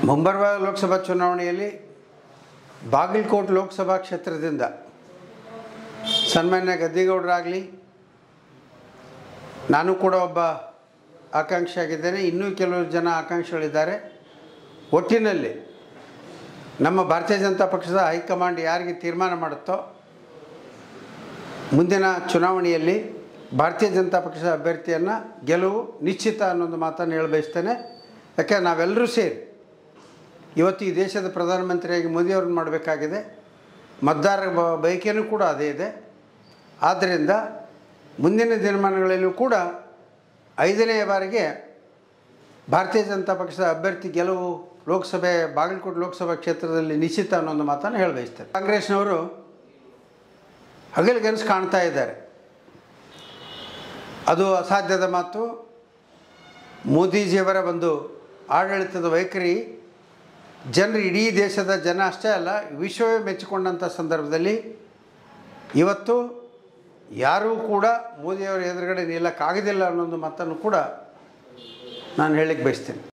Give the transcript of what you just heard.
ಮುಂಬರುವ ಲೋಕಸಭಾ ಚುನಾವಣೆಯಲ್ಲಿ ಬಾಗಲಕೋಟೆ ಲೋಕಸಭಾ ಕ್ಷೇತ್ರದಿಂದ ಸನ್ಮಾನ್ಯ ಗದ್ದಿಗೌಡರಾಗಲಿ ನಾನು ಕೂಡ ಒಬ್ಬ ಆಕಾಂಕ್ಷಿ ಆಗಿದ್ದೇನೆ ಇನ್ನೂ ಕೆಲವು ಜನ ಆಕಾಂಕ್ಷಿಗಳಿದ್ದಾರೆ ಒಟ್ಟಿನಲ್ಲಿ ನಮ್ಮ ಭಾರತೀಯ ಜನತಾ ಪಕ್ಷದ ಹೈಕಮಾಂಡ್ ಯಾರಿಗೆ ತೀರ್ಮಾನ ಮಾಡುತ್ತೋ ಮುಂದಿನ ಚುನಾವಣೆಯಲ್ಲಿ ಭಾರತೀಯ ಜನತಾ ಪಕ್ಷದ ಅಭ್ಯರ್ಥಿಯನ್ನು ಗೆಲುವು ನಿಶ್ಚಿತ ಅನ್ನೊಂದು ಮಾತನ್ನು ಹೇಳ ಬಯಸ್ತೇನೆ ಯಾಕೆ ನಾವೆಲ್ಲರೂ ಸೇರಿ ಇವತ್ತು ಈ ದೇಶದ ಪ್ರಧಾನಮಂತ್ರಿಯಾಗಿ ಮೋದಿಯವ್ರನ್ನ ಮಾಡಬೇಕಾಗಿದೆ ಮತದಾರರ ಬ- ಬಯಕೆಯೂ ಕೂಡ ಅದೇ ಇದೆ ಆದ್ದರಿಂದ ಮುಂದಿನ ದಿನಮಾನಗಳಲ್ಲೂ ಕೂಡ ಐದನೇ ಬಾರಿಗೆ ಭಾರತೀಯ ಜನತಾ ಪಕ್ಷದ ಅಭ್ಯರ್ಥಿ ಗೆಲುವು ಲೋಕಸಭೆ ಬಾಗಲಕೋಟೆ ಲೋಕಸಭಾ ಕ್ಷೇತ್ರದಲ್ಲಿ ನಿಶ್ಚಿತ ಅನ್ನೋ ಮಾತನ್ನು ಹೇಳಿ ಬಯಸ್ತಾರೆ ಕಾಂಗ್ರೆಸ್ನವರು ಹಗಲಿಗನಸು ಕಾಣ್ತಾ ಇದ್ದಾರೆ ಅದು ಅಸಾಧ್ಯದ ಮಾತು ಮೋದಿಜಿಯವರ ಒಂದು ಆಡಳಿತದ ವೈಖರಿ ಜನರು ಇಡೀ ದೇಶದ ಜನ ಅಷ್ಟೇ ಅಲ್ಲ ವಿಶ್ವವೇ ಮೆಚ್ಚಿಕೊಂಡಂಥ ಸಂದರ್ಭದಲ್ಲಿ ಇವತ್ತು ಯಾರೂ ಕೂಡ ಮೋದಿಯವರ ಎದುರುಗಡೆ ನಿಲ್ಲಕ್ಕಾಗೋದಿಲ್ಲ ಅನ್ನೋದು ಮಾತನ್ನು ಕೂಡ ನಾನು ಹೇಳಲಿಕ್ಕೆ ಬಯಸ್ತೇನೆ